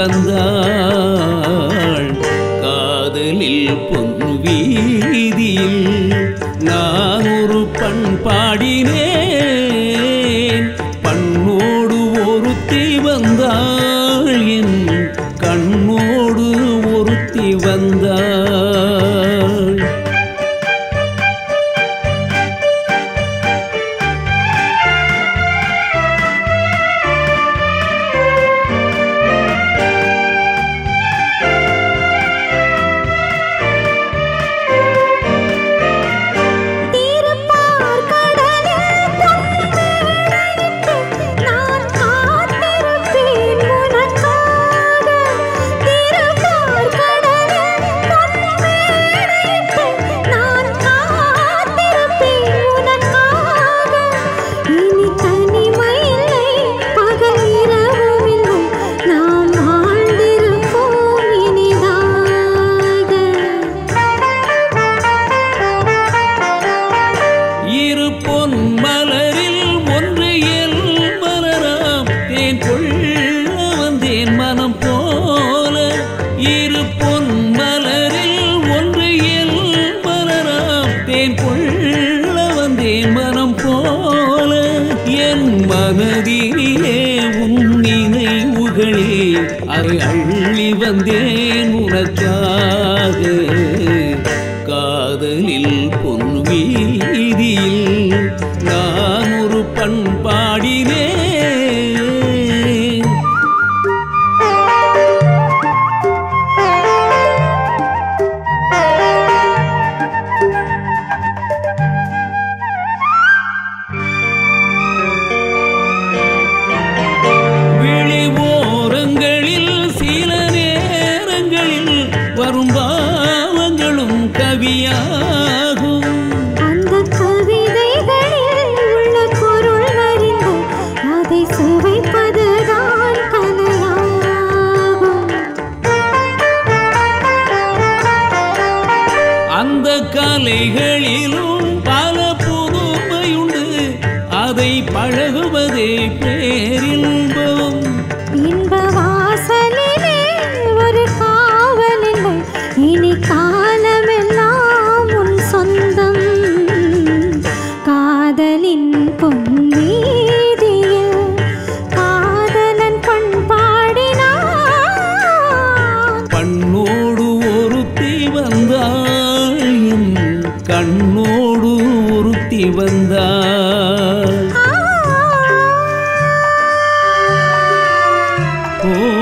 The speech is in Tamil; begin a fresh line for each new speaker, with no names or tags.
வந்தாள் காதலில் பொன் வீதியில் நான் ஒரு பண்பாடினேன் பண்ணோடு ஒருத்தி வந்தாள் என் கண்ணோடு ஒருத்தி வந்தாள்
திருப்பார் கடலில் பொன்மேடையிட்டு நான் காத்திருப்பேன் உனக்காக. திருப்பார் கடலில் பொன்மேடையிட்டு நான் காத்திருப்பேன் உனக்காக. இனி தனிமை இல்லை, பகல் இரவும் இல்லை, நாம் வாழ்ந்திருப்போம் இனிதாக
இரு பொன் மலரில் ஒன்று எல் மலராம் தேன் கொள்ள வந்தேன் மனம் போல இரு பொன் மலரில் ஒன்று எல் மலராம் தேன் கொள்ள வந்தேன் மனம் போல என் மனதினிலே உன் நினைவுகளே அதை அள்ளி வந்தேன் உனக்காக காதலில் பொன் வீதியில் நான் ஒரு பண்பாடினேன் விழி ஓரங்களில் சில நேரங்களில் வரும் பாவங்களும் கவியாகும்
அந்த கவிதைகளில் உள்ள பொருள் அறிந்து அதை சுவைப்பதுதான் கலையாகும்
அந்த கலைகளிலும் பல புதுமையுண்டு அதை பழகுவதே பேரின்பம்
இன்ப வாசலிலே ஒரு காவலில்லை இனி காலமெல்லாம் உன் சொந்தம் காதலின் பொன்வீதியில் காதலன் பண்பாடினான்
பண்ணோடு ஒருத்தி வந்தாள் என் கண்ணோடு ஒருத்தி வந்தாள்
ஆ
ஓ